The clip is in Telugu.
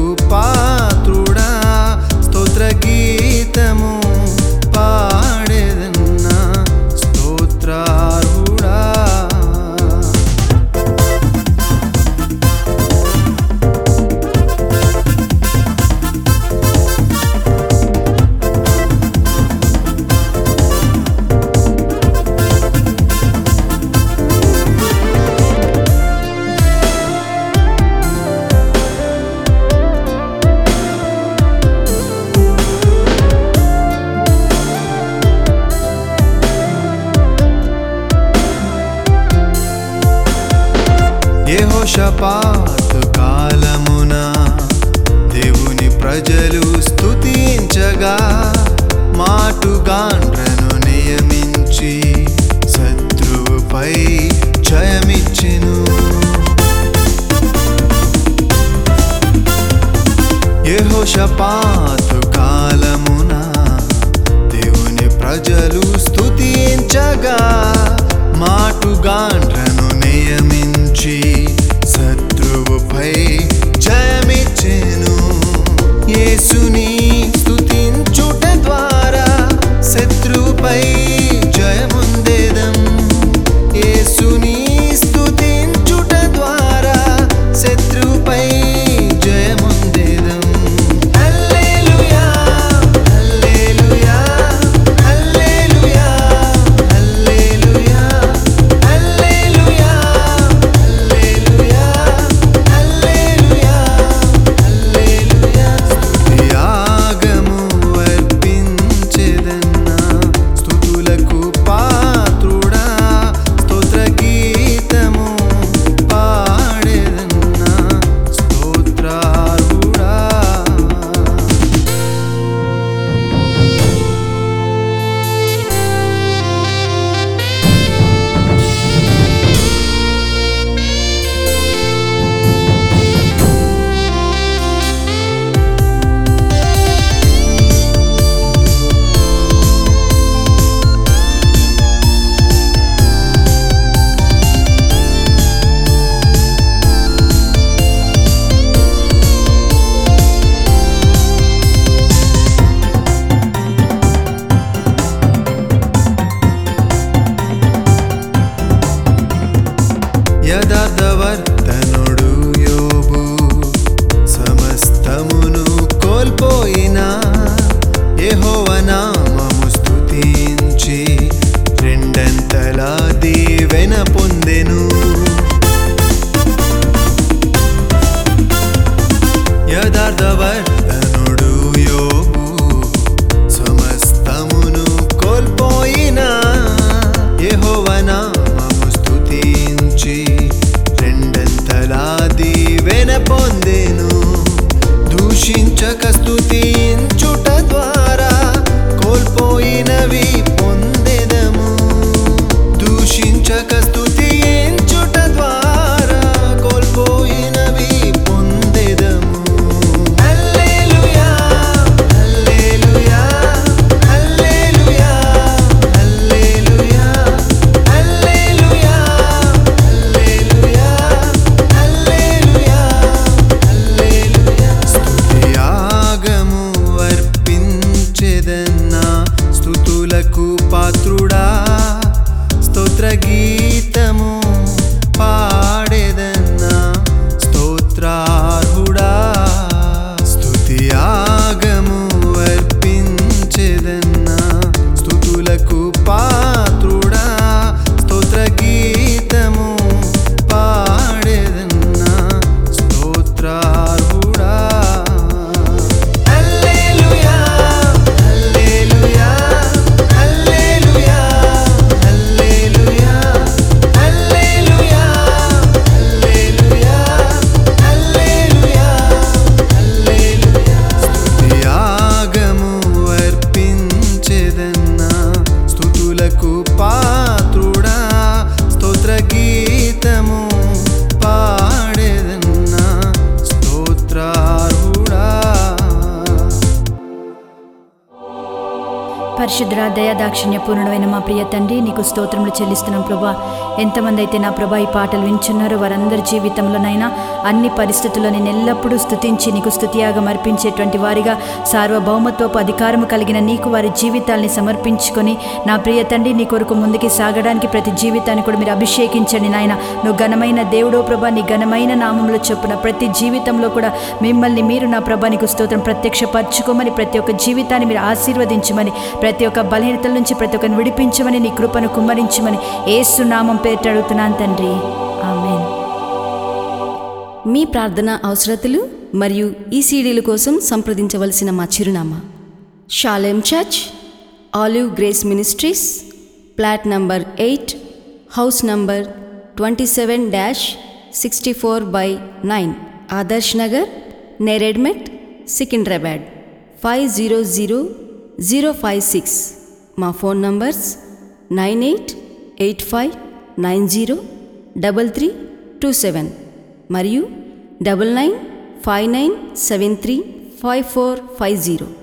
పాత్రుడా స్తోత్ర గీతము పాడేదన్నా స్తోత్రార్హుడా యెహోషపాతు కాలమున దేవుని ప్రజలు స్తుతించగా మాటుగాండ్రను నియమించి శత్రువుపై జయమిచ్చెను యెహోషపాతు కాలమున దేవుని ప్రజలు స్తుతించగా మాటుగాండ్రను నియమించి శత్రువుపై జయమిచ్చెను యేసుని స్తుతించుట ద్వారా శత్రువుపై జయముందేదం యేసుని స్తుతించుట ద్వారా శత్రువుపై జయముందేదం హల్లెలూయా హల్లెలూయా హల్లెలూయా హల్లెలూయా హల్లెలూయా హల్లెలూయా హల్లెలూయా హల్లెలూయా స్తుతియాగము అర్పించెదన్నా స్తుతులకు పాత్రుడా స్తోత్ర గీతము పాడేదన్నా స్తోత్రార్హుడా యథార్థవర్తనుడు యోబు సమస్తమును కోల్పోయినా యెహోవ నామము స్తుతించి రెండంతల దీవెన పొందెను యథార్థవర్తనుడు యోబు సమస్తమును కోల్పోయినా యెహోవ నామము స్తుతించి రెండంతలా దీవెన పొందెను దూషించక స్తుతించుట ద్వారా కోల్పోయినవి పొందెదము దూషించక స్తుతించుట ద్వారా కోల్పోయినవి పొందెదము హల్లెలూయా హల్లెలూయా హల్లెలూయా హల్లెలూయా హల్లెలూయా హల్లెలూయా హల్లెలూయా హల్లెలూయా స్తుతియాగము పరిశుద్ర దయాదాక్షిణ్య పూర్ణమైన మా ప్రియ తండ్రి నీకు స్తోత్రములు చెల్లిస్తున్నాం ప్రభా ఎంతమంది అయితే నా ప్రభా ఈ పాటలు వింటున్నారో వారందరి జీవితంలోనైనా అన్ని పరిస్థితుల్లో నేను ఎల్లప్పుడూ స్తుతించి నీకు స్తుతియాగం అర్పించేటువంటి వారిగా సార్వభౌమత్వపు అధికారము కలిగిన నీకు వారి జీవితాల్ని సమర్పించుకొని నా ప్రియ తండ్రి నీ కొరకు ముందుకి సాగడానికి ప్రతి జీవితాన్ని కూడా మీరు అభిషేకించండి నాయన నువ్వు ఘనమైన దేవుడో ప్రభా నీ ఘనమైన నామంలో చొప్పున ప్రతి జీవితంలో కూడా మిమ్మల్ని మీరు నా ప్రభా నీకు స్తోత్రం ప్రత్యక్షపరచుకోమని ప్రతి ఒక్క జీవితాన్ని మీరు ఆశీర్వదించమని ప్రతి ఒక్క బలహీనతల నుంచి ప్రతి ఒక్కరిని విడిపించమని నీ కృపను కుమ్మరించమని ఏసు నామం పేరిట అడుగుతున్నాను తండ్రి ఆమెన్ మీ ప్రార్థన అవసరతలు మరియు ఈ సీడీల కోసం సంప్రదించవలసిన మా చిరునామా Shalem church Olive Grace ministries plot number eight house number twenty seven dash sixty four by nine Adarsh Nagar Neredmet Secunderabad five zero zero zero five six మా phone numbers nine eight eight five nine zero double three two seven మరియు double nine five nine seven three five four five zero